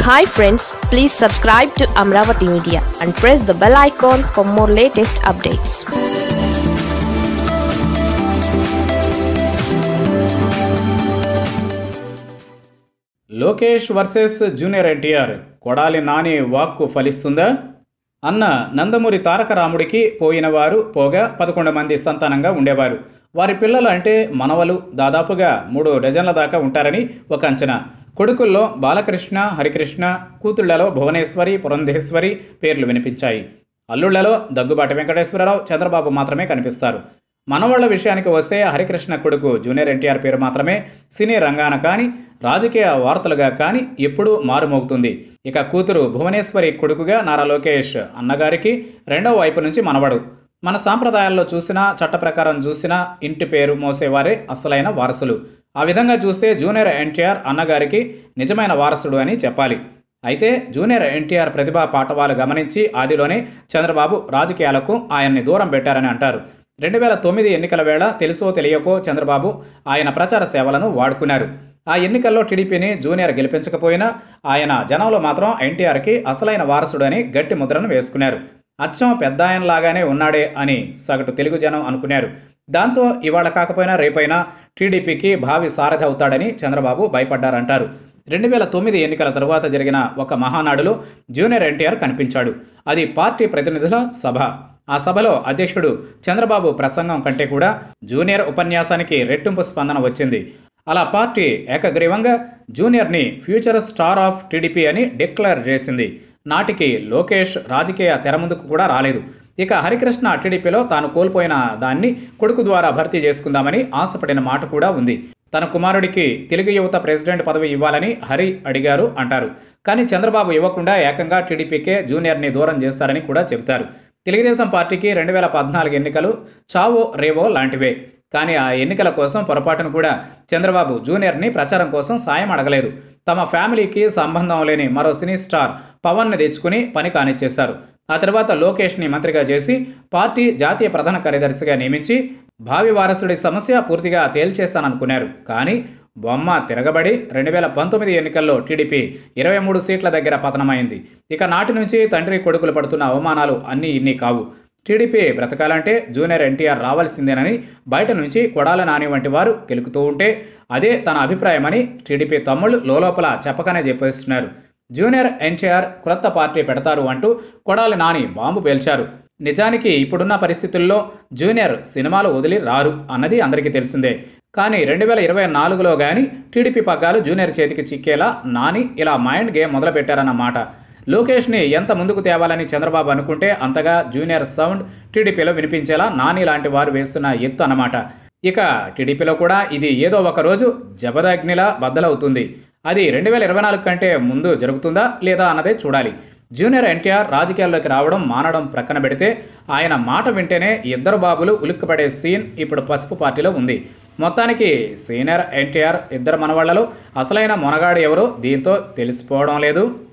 hi friends please subscribe to Amaravati media and press the bell icon for more latest updates Lokesh versus junior NTR Kodali Nani వాక్కు ఫలిస్తుందా అన్న నందమూరి తారక రాముడికి పోయిన వారు పోగా పదకొండు మంది సంతానంగా ఉండేవారు వారి పిల్లలు అంటే మనవలు దాదాపుగా మూడు డజన్ల దాకా ఉంటారని ఒక అంచనా కొడుకుల్లో బాలకృష్ణ హరికృష్ణ కూతుళ్లలో భువనేశ్వరి పురంధేశ్వరి పేర్లు వినిపించాయి అల్లుళ్లలో దగ్గుబాటి వెంకటేశ్వరరావు చంద్రబాబు మాత్రమే కనిపిస్తారు మనవాళ్ల విషయానికి వస్తే హరికృష్ణ కొడుకు జూనియర్ ఎన్టీఆర్ పేరు మాత్రమే సినీ రంగాన కానీ రాజకీయ వార్తలుగా కానీ ఎప్పుడూ మారుమోగుతుంది ఇక కూతురు భువనేశ్వరి కొడుకుగా నారా లోకేష్ అన్నగారికి రెండవ వైపు నుంచి మనవడు మన సాంప్రదాయాల్లో చూసినా చట్ట ప్రకారం చూసినా ఇంటి పేరు మోసేవారే అసలైన వారసులు ఆ విధంగా చూస్తే జూనియర్ ఎన్టీఆర్ అన్నగారికి నిజమైన వారసుడు అని చెప్పాలి అయితే జూనియర్ ఎన్టీఆర్ ప్రతిభా పాఠవాలు గమనించి ఆదిలోనే చంద్రబాబు రాజకీయాలకు ఆయన్ని దూరం పెట్టారని అంటారు రెండు వేల తొమ్మిది ఎన్నికల వేళ తెలుసో తెలియకో చంద్రబాబు ఆయన ప్రచార సేవలను వాడుకున్నారు ఆ ఎన్నికల్లో టీడీపీని జూనియర్ గెలిపించకపోయినా ఆయన జనంలో మాత్రం ఎన్టీఆర్కి అసలైన వారసుడు అని గట్టి ముద్రను వేసుకున్నారు అచ్చం పెద్ద ఆయనలాగానే ఉన్నాడే అని సగటు తెలుగు జనం అనుకున్నారు దాంతో ఇవాళ కాకపోయినా రేపైనా టీడీపీకి భావి సారథి అవుతాడని చంద్రబాబు భయపడ్డారంటారు రెండు వేల తొమ్మిది ఎన్నికల తరువాత జరిగిన ఒక మహానాడులో జూనియర్ ఎన్టీఆర్ కనిపించాడు అది పార్టీ ప్రతినిధుల సభ ఆ సభలో అధ్యక్షుడు చంద్రబాబు ప్రసంగం కంటే కూడా జూనియర్ ఉపన్యాసానికి రెట్టింపు స్పందన వచ్చింది అలా పార్టీ ఏకగ్రీవంగా జూనియర్ని ఫ్యూచర్ స్టార్ ఆఫ్ టీడీపీ అని డిక్లేర్ చేసింది నాటికి లోకేష్ రాజకీయ తెర ముందుకు కూడా రాలేదు ఇక హరికృష్ణ టీడీపీలో తాను కోల్పోయిన దాన్ని కొడుకు ద్వారా భర్తీ చేసుకుందామని ఆశపడిన మాట కూడా ఉంది తన కుమారుడికి తెలుగు యువత ప్రెసిడెంట్ పదవి ఇవ్వాలని హరి అడిగారు అంటారు కానీ చంద్రబాబు ఇవ్వకుండా ఏకంగా టీడీపీకే జూనియర్ని దూరం చేస్తారని కూడా చెబుతారు తెలుగుదేశం పార్టీకి రెండు వేల పద్నాలుగు ఎన్నికలు చావో రేవో లాంటివే కానీ ఆ ఎన్నికల కోసం పొరపాటును కూడా చంద్రబాబు జూనియర్ని ప్రచారం కోసం సాయం అడగలేదు తమ ఫ్యామిలీకి సంబంధం లేని మరో సినీ స్టార్ పవన్ని తెచ్చుకుని పని కానిచ్చేశారు ఆ తర్వాత లోకేష్ని మంత్రిగా చేసి పార్టీ జాతీయ ప్రధాన కార్యదర్శిగా నియమించి భావి వారసుడి సమస్య పూర్తిగా తేల్చేశాననుకున్నారు కానీ బొమ్మ తిరగబడి రెండు వేల పంతొమ్మిది ఎన్నికల్లో టీడీపీ ఇరవై మూడు సీట్ల దగ్గర పతనమైంది ఇక నాటి నుంచి తండ్రి కొడుకులు పడుతున్న అవమానాలు అన్నీ ఇన్ని కావు టీడీపీ బ్రతకాలంటే జూనియర్ ఎన్టీఆర్ రావాల్సిందేనని బయట నుంచి కొడాల నాని వంటి వారు గెలుకుతూ ఉంటే అదే తన అభిప్రాయమని టీడీపీ తమ్ముళ్ళు లోలోపల చెప్పకనే చెప్పేస్తున్నారు జూనియర్ ఎన్టీఆర్ క్రొత్త పార్టీ పెడతారు అంటూ కొడాలి నాని బాంబు పేల్చారు నిజానికి ఇప్పుడున్న పరిస్థితుల్లో జూనియర్ సినిమాలు వదిలి రారు అన్నది అందరికీ తెలిసిందే కానీ రెండు వేల ఇరవై నాలుగులో కానీ టీడీపీ పగ్గాలు జూనియర్ చేతికి చిక్కేలా నాని ఇలా మైండ్ గేమ్ మొదలుపెట్టారన్నమాట లోకేష్ని ఎంత ముందుకు తేవాలని చంద్రబాబు అనుకుంటే అంతగా జూనియర్ సౌండ్ టీడీపీలో వినిపించేలా నాని లాంటి వారు వేస్తున్న ఎత్తు అన్నమాట ఇక టీడీపీలో కూడా ఇది ఏదో ఒక రోజు జబదగ్నిలా బద్దలవుతుంది అది రెండు వేల ఇరవై నాలుగు కంటే ముందు జరుగుతుందా లేదా అన్నదే చూడాలి జూనియర్ ఎన్టీఆర్ రాజకీయాల్లోకి రావడం మానడం ప్రక్కన పెడితే ఆయన మాట వింటేనే ఇద్దరు బాబులు ఉలిక్కిపడే సీన్ ఇప్పుడు పసుపు పార్టీలో ఉంది మొత్తానికి సీనియర్ ఎన్టీఆర్ ఇద్దరు మనవాళ్లలో అసలైన మొనగాడు ఎవరో దీంతో తెలిసిపోవడం లేదు